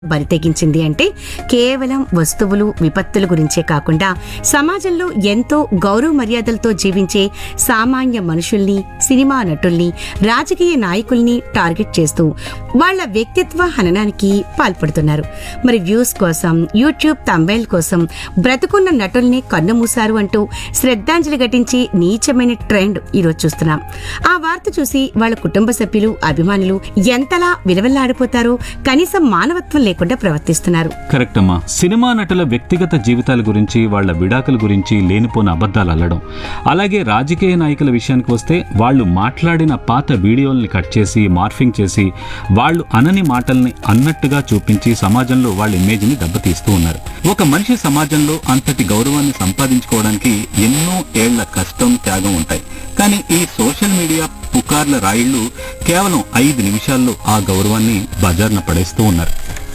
బరితెగించింది అంటే కేవలం వస్తువులు విపత్తుల గురించే కాకుండా సమాజంలో ఎంతో గౌరవ మర్యాదలతో జీవించే సామాన్య మనుషుల్ని సినిమా నటుల్ని రాజకీయ నాయకుల్ని టార్గెట్ చేస్తూ వాళ్ళ వ్యక్తిత్వ హననానికి పాల్పడుతున్నారు మరి వ్యూస్ కోసం యూట్యూబ్ తంబైల్ కోసం బ్రతుకున్న నటుల్ని కన్నుమూశారు అంటూ శ్రద్ధాంజలి ఘటించి నీచమైన ట్రెండ్ ఈరోజు చూస్తున్నాం ఆ వార్త చూసి వాళ్ళ కుటుంబ సభ్యులు అభిమానులు ఎంతలా విలవెల్లాడిపోతారో కనీసం మానవత్వం లేకుండా ప్రవర్తిస్తున్నారు కరెక్ట్ అమ్మా సినిమా నటుల వ్యక్తిగత జీవితాల గురించి వాళ్ళ విడాకుల గురించి లేనిపోని అబద్ధాలు అల్లడం అలాగే రాజకీయ నాయకుల విషయానికి వస్తే వాళ్ళు మాట్లాడిన పాత వీడియోల్ని కట్ చేసి మార్ఫింగ్ చేసి వాళ్ళు అనని మాటల్ని అన్నట్టుగా చూపించి సమాజంలో వాళ్ళ ఇమేజ్ని దెబ్బతీస్తూ ఉన్నారు ఒక మనిషి సమాజంలో అంతటి గౌరవాన్ని సంపాదించుకోవడానికి ఎన్నో ఏళ్ల కష్టం త్యాగం ఉంటాయి కానీ ఈ సోషల్ మీడియా పుకార్ల రాయిళ్లు కేవలం ఐదు నిమిషాల్లో ఆ గౌరవాన్ని బజార్న పడేస్తూ ఉన్నారు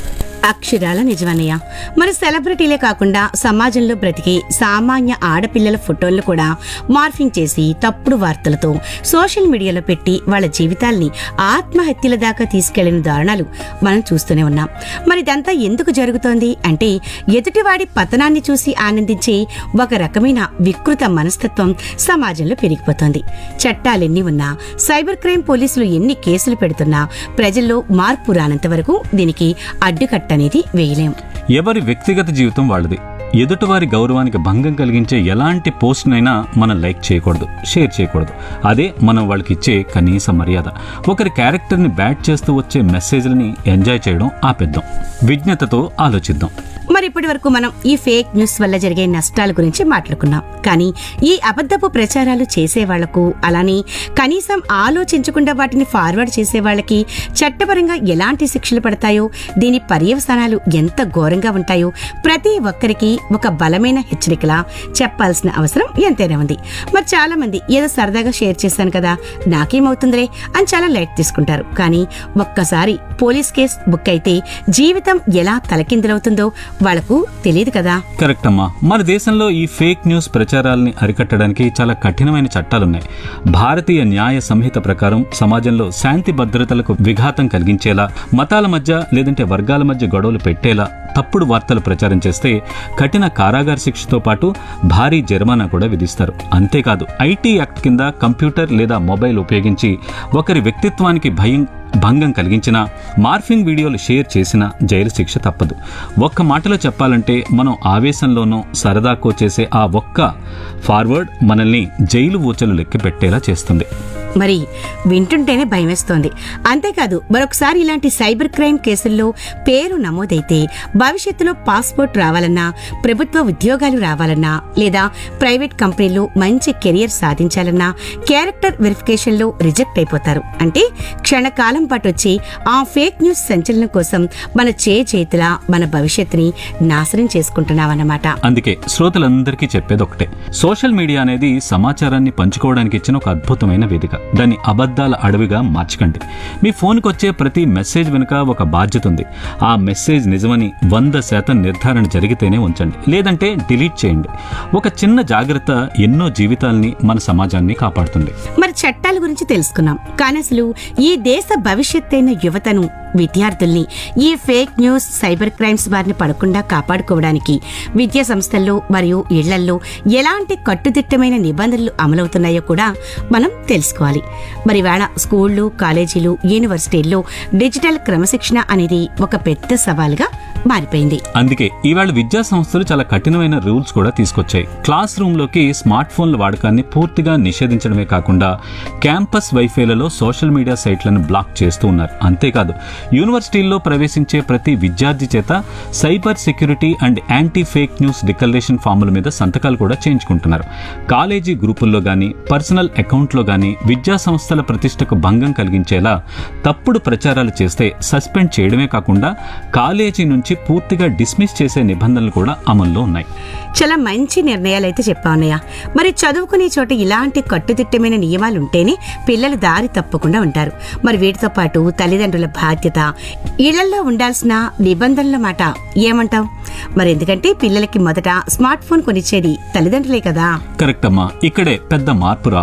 అక్షరాల నిజమన్నయ్య మరి సెలబ్రిటీలే కాకుండా సమాజంలో బ్రతికే సామాన్య ఆడపిల్లల ఫోటోలను కూడా మార్ఫింగ్ చేసి తప్పుడు వార్తలతో సోషల్ మీడియాలో పెట్టి వాళ్ళ జీవితాల్ని ఆత్మహత్యల దాకా తీసుకెళ్లిన దారుణాలు మనం చూస్తూనే ఉన్నాం మరి ఇదంతా ఎందుకు జరుగుతోంది అంటే ఎదుటివాడి పతనాన్ని చూసి ఆనందించే ఒక రకమైన వికృత మనస్తత్వం సమాజంలో పెరిగిపోతోంది చట్టాలెన్ని ఉన్నా సైబర్ క్రైమ్ పోలీసులు ఎన్ని కేసులు పెడుతున్నా ప్రజల్లో మార్పు రానంత వరకు దీనికి అడ్డుకట్ట అనేది వేయలేం ఎవరి వ్యక్తిగత జీవితం వాళ్ళది ఎదుటివారి గౌరవానికి భంగం కలిగించే ఎలాంటి పోస్ట్నైనా మనం లైక్ చేయకూడదు షేర్ చేయకూడదు అదే మనం వాళ్ళకి ఇచ్చే కనీస మర్యాద ఒకరి క్యారెక్టర్ని బ్యాట్ చేస్తూ వచ్చే మెసేజ్లని ఎంజాయ్ చేయడం ఆపేద్దాం విజ్ఞతతో ఆలోచిద్దాం మరి ఇప్పటి వరకు మనం ఈ ఫేక్ న్యూస్ వల్ల జరిగే నష్టాల గురించి మాట్లాడుకున్నాం కానీ ఈ అబద్ధపు ప్రచారాలు చేసే వాళ్లకు అలానే కనీసం ఆలోచించకుండా వాటిని ఫార్వర్డ్ చేసే వాళ్ళకి చట్టపరంగా ఎలాంటి శిక్షలు పడతాయో దీని పర్యవసానాలు ఎంత ఘోరంగా ఉంటాయో ప్రతి ఒక్కరికి ఒక బలమైన హెచ్చరికలా చెప్పాల్సిన అవసరం ఎంతైనా ఉంది మరి చాలా మంది ఏదో సరదాగా షేర్ చేశాను కదా నాకేమవుతుందిలే అని చాలా లైట్ తీసుకుంటారు కానీ ఒక్కసారి పోలీస్ కేస్ బుక్ అయితే జీవితం ఎలా తలకిందులవుతుందో వాళ్లకు తెలియదు కదా కరెక్ట్ అమ్మా మన దేశంలో ఈ ఫేక్ న్యూస్ ప్రచారాలని అరికట్టడానికి చాలా కఠినమైన చట్టాలున్నాయి భారతీయ న్యాయ సంహిత ప్రకారం సమాజంలో శాంతి భద్రతలకు విఘాతం కలిగించేలా మతాల మధ్య లేదంటే వర్గాల మధ్య గొడవలు పెట్టేలా తప్పుడు వార్తలు ప్రచారం చేస్తే కఠిన కారాగార శిక్షతో పాటు భారీ జరిమానా కూడా విధిస్తారు అంతేకాదు ఐటీ యాక్ట్ కింద కంప్యూటర్ లేదా మొబైల్ ఉపయోగించి ఒకరి వ్యక్తిత్వానికి భయం భంగం కలిగించినా మార్ఫింగ్ వీడియోలు షేర్ చేసినా జైలు శిక్ష తప్పదు ఒక్క మాటలో చెప్పాలంటే మనం ఆవేశంలోనూ సరదాకో చేసే ఆ ఒక్క ఫార్వర్డ్ మనల్ని జైలు ఊచలు లెక్క పెట్టేలా చేస్తుంది మరి వింటుంటేనే భయమేస్తోంది అంతేకాదు మరొకసారి ఇలాంటి సైబర్ క్రైమ్ కేసుల్లో పేరు నమోదైతే భవిష్యత్తులో పాస్పోర్ట్ రావాలన్నా ప్రభుత్వ ఉద్యోగాలు రావాలన్నా లేదా ప్రైవేట్ కంపెనీలు మంచి కెరియర్ సాధించాలన్నా క్యారెక్టర్ వెరిఫికేషన్ లో రిజెక్ట్ అయిపోతారు అంటే క్షణకాలం పాటు వచ్చి ఆ ఫేక్ న్యూస్ సంచలనం కోసం మన చే చేతిలా మన భవిష్యత్తుని నాశనం చేసుకుంటున్నామన్నమాట అందుకే శ్రోతలందరికీ చెప్పేది ఒకటే సోషల్ మీడియా అనేది సమాచారాన్ని పంచుకోవడానికి ఇచ్చిన ఒక అద్భుతమైన వేదిక దాన్ని అబద్ధాల అడవిగా మార్చకండి మీ ఫోన్కి వచ్చే ప్రతి మెసేజ్ వెనుక ఒక బాధ్యత ఉంది ఆ మెసేజ్ నిజమని వంద శాతం నిర్ధారణ జరిగితేనే ఉంచండి లేదంటే డిలీట్ చేయండి ఒక చిన్న జాగ్రత్త ఎన్నో జీవితాల్ని మన సమాజాన్ని కాపాడుతుంది మరి చట్టాల గురించి తెలుసుకున్నాం కానీ అసలు ఈ దేశ భవిష్యత్తైన యువతను విద్యార్థుల్ని ఈ ఫేక్ న్యూస్ సైబర్ క్రైమ్స్ బారిన పడకుండా కాపాడుకోవడానికి విద్యా సంస్థల్లో మరియు ఇళ్లల్లో ఎలాంటి కట్టుదిట్టమైన నిబంధనలు అమలవుతున్నాయో కూడా మనం తెలుసుకోవాలి మరి వేళ స్కూళ్లు కాలేజీలు యూనివర్సిటీల్లో డిజిటల్ క్రమశిక్షణ అనేది ఒక పెద్ద సవాల్గా మారిపోయింది అందుకే ఇవాళ విద్యా సంస్థలు చాలా కఠినమైన రూల్స్ కూడా తీసుకొచ్చాయి క్లాస్ రూమ్ లోకి స్మార్ట్ ఫోన్ల వాడకాన్ని పూర్తిగా నిషేధించడమే కాకుండా క్యాంపస్ వైఫైలలో సోషల్ మీడియా సైట్లను బ్లాక్ చేస్తూ ఉన్నారు అంతేకాదు యూనివర్సిటీల్లో ప్రవేశించే ప్రతి విద్యార్థి చేత cyber security and anti fake news declaration ఫాముల మీద సంతకాలు కూడా చేయించుకుంటున్నారు కాలేజీ గ్రూపుల్లో గానీ పర్సనల్ అకౌంట్లో గానీ విద్యా సంస్థల ప్రతిష్టకు భంగం కలిగించేలా తప్పుడు ప్రచారాలు చేస్తే సస్పెండ్ చేయడమే కాకుండా కాలేజీ నుంచి పూర్తిగా డిస్మిస్ చేసే నిబంధనలు కూడా అమల్లో ఉన్నాయి చాలా మంచి నిర్ణయాలు అయితే చెప్పావున్నయ్య మరి చదువుకునే చోట ఇలాంటి కట్టుదిట్టమైన నియమాలు ఉంటేనే పిల్లలు దారి తప్పకుండా ఉంటారు మరి వీటితో పాటు తల్లిదండ్రుల బాధ్యత ఇళ్లలో ఉండాల్సిన నిబంధనల మాట ఏమంటావు మరి ఎందుకంటే పిల్లలకి మొదట స్మార్ట్ ఫోన్ కొనిచ్చేది తల్లిదండ్రులే కదా కరెక్ట్ అమ్మా ఇక్కడే పెద్ద మార్పు రావాలి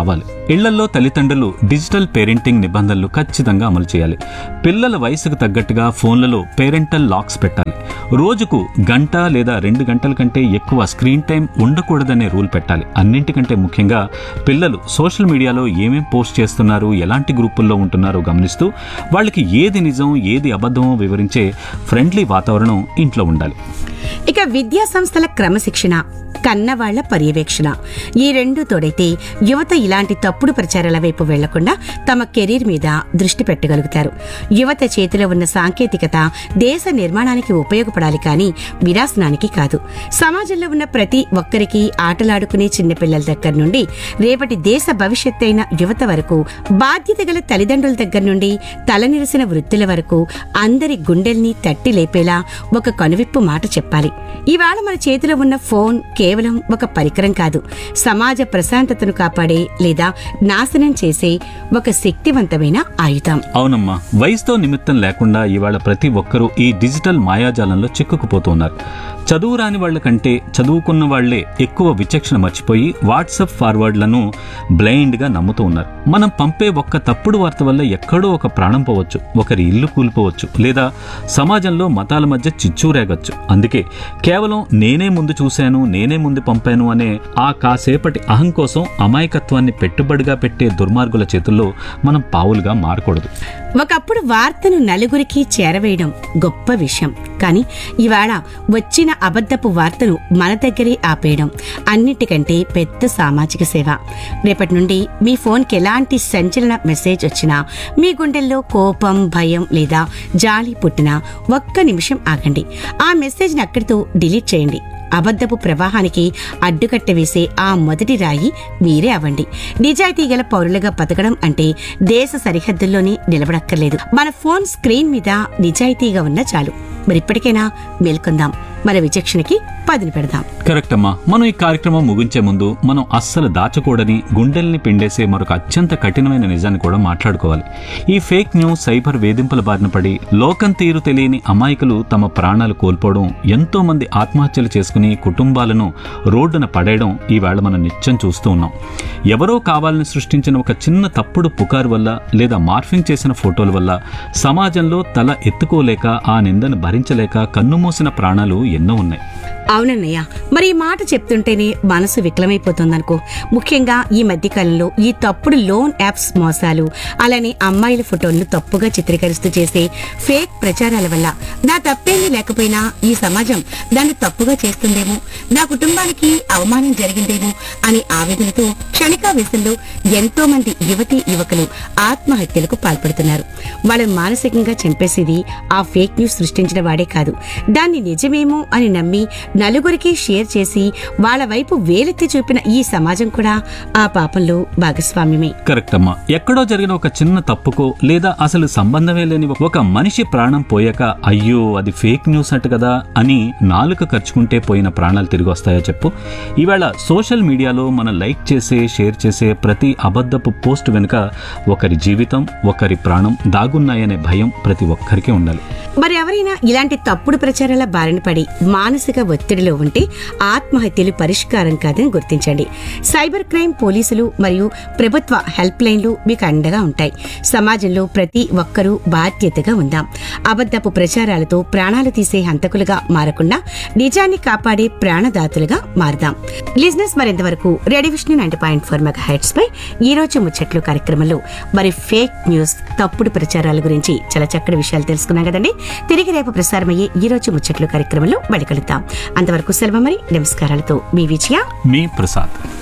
ఇళ్లలో తల్లిదండ్రులు డిజిటల్ పేరెంటింగ్ నిబంధనలు ఖచ్చితంగా అమలు చేయాలి పిల్లల వయసుకు తగ్గట్టుగా ఫోన్లలో పేరెంటల్ లాక్స్ పెట్టాలి రోజుకు గంట లేదా రెండు గంటల కంటే ఎక్కువ స్క్రీన్ టైం ఉండకూడదనే రూల్ పెట్టాలి అన్నింటికంటే ముఖ్యంగా పిల్లలు సోషల్ మీడియాలో ఏమేం పోస్ట్ చేస్తున్నారు ఎలాంటి గ్రూపుల్లో ఉంటున్నారో గమనిస్తూ వాళ్ళకి ఏది నిజం ఏది అబద్ధమో వివరించే ఫ్రెండ్లీ వాతావరణం ఇంట్లో ఉండాలి ఇక విద్యా సంస్థల క్రమశిక్షణ కన్నవాళ్ల పర్యవేక్షణ ఈ రెండు తోడైతే యువత ఇలాంటి తప్పుడు ప్రచారాల వైపు వెళ్లకుండా తమ కెరీర్ మీద దృష్టి పెట్టగలుగుతారు యువత చేతిలో ఉన్న సాంకేతికత దేశ నిర్మాణానికి ఉపయోగపడాలి కానీ వినాశనానికి కాదు సమాజంలో ఉన్న ప్రతి ఒక్కరికి ఆటలాడుకునే చిన్నపిల్లల దగ్గర నుండి రేపటి దేశ భవిష్యత్ అయిన యువత వరకు బాధ్యత గల తల్లిదండ్రుల దగ్గర నుండి తలనిరిసిన వృత్తుల వరకు అందరి గుండెల్ని తట్టి లేపేలా ఒక కనువిప్పు మాట చెప్పాలి ఇవాళ మన చేతిలో ఉన్న ఫోన్ కేవలం ఒక పరికరం కాదు సమాజ ప్రశాంతతను కాపాడే లేదా నాశనం చేసే ఒక శక్తివంతమైన ఆయుధం అవునమ్మా వయసుతో నిమిత్తం లేకుండా ఇవాళ ప్రతి ఒక్కరూ ఈ డిజిటల్ మాయాజాలంలో చిక్కుకుపోతున్నారు చదువు రాని వాళ్ళ కంటే చదువుకున్న వాళ్లే ఎక్కువ విచక్షణ మర్చిపోయి వాట్సాప్ ఫార్వర్డ్లను బ్లైండ్గా నమ్ముతూ ఉన్నారు మనం పంపే ఒక్క తప్పుడు వార్త వల్ల ఎక్కడో ఒక ప్రాణం పోవచ్చు ఒకరి ఇల్లు కూలిపోవచ్చు లేదా సమాజంలో మతాల మధ్య చిచ్చు రేగొచ్చు అందుకే కేవలం నేనే ముందు చూశాను నేనే ముందు పంపాను అనే ఆ కాసేపటి అహం కోసం అమాయకత్వాన్ని పెట్టుబడిగా పెట్టే దుర్మార్గుల చేతుల్లో మనం పావులుగా మారకూడదు ఒకప్పుడు వార్తను నలుగురికి చేరవేయడం గొప్ప విషయం కానీ ఇవాళ వచ్చిన అబద్ధపు వార్తను మన దగ్గరే ఆపేయడం అన్నిటికంటే పెద్ద సామాజిక సేవ రేపటి నుండి మీ ఫోన్కి ఎలాంటి సంచలన మెసేజ్ వచ్చినా మీ గుండెల్లో కోపం భయం లేదా జాలి పుట్టినా ఒక్క నిమిషం ఆగండి ఆ మెసేజ్ని అక్కడితో డిలీట్ చేయండి అబద్ధపు ప్రవాహానికి అడ్డుకట్ట వేసే ఆ మొదటి రాయి మీరే అవ్వండి నిజాయితీ గల పౌరులుగా బతకడం అంటే దేశ సరిహద్దుల్లోనే నిలబడక్కర్లేదు మన ఫోన్ స్క్రీన్ మీద నిజాయితీగా ఉన్న చాలు మరి ఇప్పటికైనా మేల్కొందాం మన విచక్షణకి పదును పెడదాం కరెక్ట్ అమ్మా మనం ఈ కార్యక్రమం ముగించే ముందు మనం అస్సలు దాచకూడని గుండెల్ని పిండేసే మరొక అత్యంత కఠినమైన నిజాన్ని కూడా మాట్లాడుకోవాలి ఈ ఫేక్ న్యూస్ సైబర్ వేధింపుల బారిన పడి లోకం తీరు తెలియని అమాయకులు తమ ప్రాణాలు కోల్పోవడం ఎంతో మంది ఆత్మహత్యలు చేసుకుని కుటుంబాలను రోడ్డున పడేయడం ఈవేళ మనం నిత్యం చూస్తూ ఉన్నాం ఎవరో కావాలని సృష్టించిన ఒక చిన్న తప్పుడు పుకారు వల్ల లేదా మార్ఫింగ్ చేసిన ఫోటోల వల్ల సమాజంలో తల ఎత్తుకోలేక ఆ నిందను భరించలేక కన్నుమూసిన ప్రాణాలు ఎన్నో ఉన్నాయి అవునన్నయ్య మరి ఈ మాట చెప్తుంటేనే మనసు వికలమైపోతుందనుకో ముఖ్యంగా ఈ మధ్యకాలంలో ఈ తప్పుడు లోన్ యాప్స్ మోసాలు అలానే అమ్మాయిల ఫోటోలను తప్పుగా చిత్రీకరిస్తూ చేసే ఫేక్ ప్రచారాల వల్ల నా తప్పేమీ లేకపోయినా ఈ సమాజం దాన్ని తప్పుగా చేస్తుందేమో నా కుటుంబానికి అవమానం జరిగిందేమో అని ఆవేదనతో క్షణికావేశంలో ఎంతో మంది యువతీ యువకులు ఆత్మహత్యలకు పాల్పడుతున్నారు వాళ్ళని మానసికంగా చంపేసేది ఆ ఫేక్ న్యూస్ సృష్టించిన వాడే కాదు దాన్ని నిజమేమో అని నమ్మి నలుగురికి షేర్ చేసి వాళ్ళ వైపు వేలెత్తి చూపిన ఈ సమాజం కూడా ఆ పాపంలో భాగస్వామ్యమే కరెక్ట్ అమ్మా ఎక్కడో జరిగిన ఒక చిన్న తప్పుకో లేదా అసలు సంబంధమే లేని ఒక మనిషి ప్రాణం పోయాక అయ్యో అది ఫేక్ న్యూస్ అంట కదా అని నాలుక ఖర్చుకుంటే పోయిన ప్రాణాలు తిరిగి వస్తాయో చెప్పు ఈవేళ సోషల్ మీడియాలో మనం లైక్ చేసే షేర్ చేసే ప్రతి అబద్ధపు పోస్ట్ వెనుక ఒకరి జీవితం ఒకరి ప్రాణం దాగున్నాయనే భయం ప్రతి ఒక్కరికి ఉండాలి మరి ఎవరైనా ఇలాంటి తప్పుడు ప్రచారాల బారిన పడి మానసిక ఒత్తిడిలో ఉంటే ఆత్మహత్యలు పరిష్కారం కాదని గుర్తించండి సైబర్ క్రైమ్ పోలీసులు మరియు ప్రభుత్వ హెల్ప్ లైన్లు మీకు అండగా ఉంటాయి సమాజంలో ప్రతి ఒక్కరూ బాధ్యతగా ఉందాం అబద్ధపు ప్రచారాలతో ప్రాణాలు తీసే హంతకులుగా మారకుండా నిజాన్ని కాపాడే ప్రాణదాతులుగా మారదాం లిజినెస్ మరింతవరకు radio Vishnu ninety point four mega hertz పై ఈ రోజు ముచ్చట్లు కార్యక్రమంలో మరి ఫేక్ న్యూస్ తప్పుడు ప్రచారాల గురించి చాలా చక్కటి విషయాలు తెలుసుకున్నాం కదండి తిరిగి రేపు ప్రసారమయ్యే ఈ రోజు ముచ్చట్లు కార్యక్రమంలో మళ్ళీ కలుద్దాం అంతవరకు సెలవు మరి నమస్కారాలతో మీ విజయ మీ ప్రసాద్